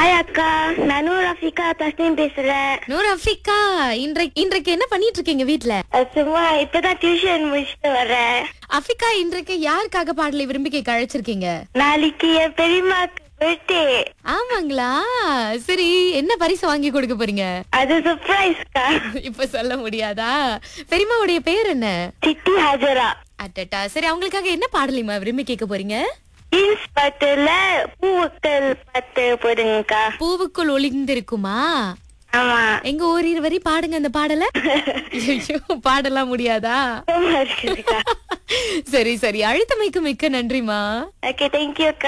hi அக்கா நானும் ரஃபிகா தஸ்னீம் பேசுறேன் நூறு அஃபிகா இன்றைக்கு இன்றைக்கு என்ன பண்ணிட்டு இருக்கீங்க வீட்ல அஹ் சும்மா இப்பதான் டியூஷன் முடிச்சுட்டு வரேன் அஃபிகா இன்றைக்கு யாருக்காக பாடலை விரும்பி கேட்க அழைச்சிருக்கீங்க நாளைக்கு என் பெரியம்மாக்கு பர்த்டே ஆமாங்களா சரி என்ன பரிசு வாங்கி கொடுக்க போறீங்க அது சர்ப்ரைஸ்க்கா இப்ப சொல்ல முடியாதா பெரியம்மாவுடைய பேர் என்ன சித்தி ஹாஜரா அட்டட்டா சரி அவங்களுக்காக என்ன பாடலைமா விரும்பி கேட்க போறீங்க ஜீன்ஸ் பாட்டுல பூக்கள் பாட்டு போடுங்கக்கா பூவுக்குள் ஒளிந்திருக்குமா ஆமா எங்க ஓரிரு வரி பாடுங்க அந்த பாடல ஐயோ பாடலாம் முடியாதா சும்மா இருக்குதுக்கா சரி சரி அழுத்தமைக்கு மிக்க நன்றிமா ஓகே தேங்க்யூ அக்கா